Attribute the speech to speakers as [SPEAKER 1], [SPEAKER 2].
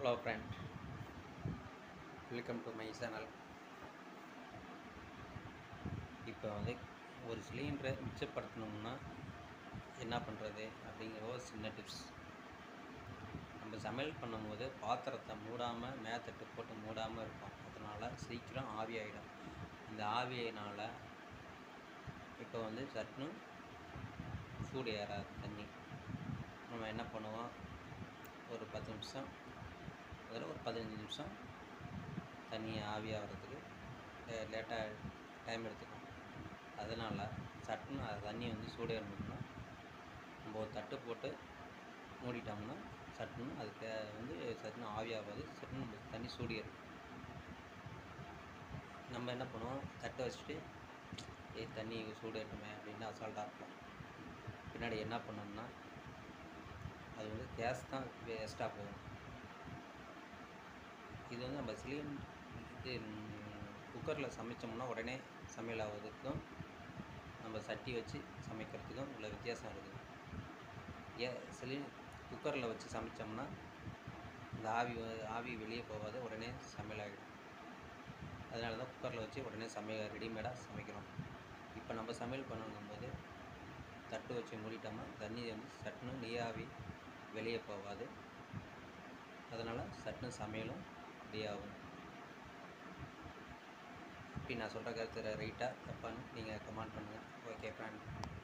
[SPEAKER 1] hello friend welcome to my channel இப்போ வந்து ஒரு சிலிண்டரை மிச்சப்படுத்தணும்னா என்ன பண்ணுறது அப்படிங்கிற ஒரு சின்ன டிப்ஸ் நம்ம சமையல் பண்ணும்போது பாத்திரத்தை மூடாமல் மேத்தட்டு போட்டு மூடாமல் இருப்போம் அதனால் சீக்கிரம் ஆவி ஆகிடும் இந்த ஆவியினால் இப்போ வந்து சட்னு சூடு ஏறாது தண்ணி நம்ம என்ன பண்ணுவோம் ஒரு பத்து நிமிஷம் அதில் ஒரு பதினஞ்சு நிமிஷம் தண்ணி ஆவியாகிறதுக்கு லேட்டாக டைம் எடுத்துக்கும் அதனால் சட்டுன்னு அது தண்ணி வந்து சூடு ஏறணும்னா நம்ம ஒரு தட்டு போட்டு மூடிட்டோம்னா சட்டுன்னு அதுக்கு வந்து சட்டுன்னு ஆவியாகாது சட்டுன்னு நம்ம தண்ணி சூடு ஏறும் நம்ம என்ன பண்ணுவோம் தட்டை வச்சுட்டு ஏ தண்ணி சூடு ஏறணுமே அப்படின்னு அசால்ட்டாக இருப்போம் பின்னாடி என்ன பண்ணோம்னா அது வந்து கேஸ் தான் வேஸ்ட்டாக போகும் இது வந்து நம்ம சிலிண்ட் இது குக்கரில் சமைச்சோம்னா உடனே சமையல் ஆகுறதுக்கும் நம்ம சட்டி வச்சு சமைக்கிறதுக்கும் உள்ள வித்தியாசம் இருக்குது ஏ சிலி குக்கரில் வச்சு சமைச்சோம்னா இந்த ஆவி வ- ஆவி வெளியே போகாது உடனே சமையல் ஆகிடும் அதனால தான் குக்கரில் வச்சு உடனே சமையல் ரெடிமேடாக சமைக்கிறோம் இப்போ நம்ம சமையல் பண்ணும்போது தட்டு வச்சு மூடிட்டோம்னா தண்ணி வந்து சட்டுன்னு நீராவி வெளியே போகாது அதனால் சட்டுன்னு சமையலும் ரெடி ஆகும் இப்படி நான் சொல்கிற கருத்து ரைட்டாக தப்பான்னு நீங்கள் கமெண்ட் பண்ணுங்கள் ஓகே ஃப்ரெண்ட்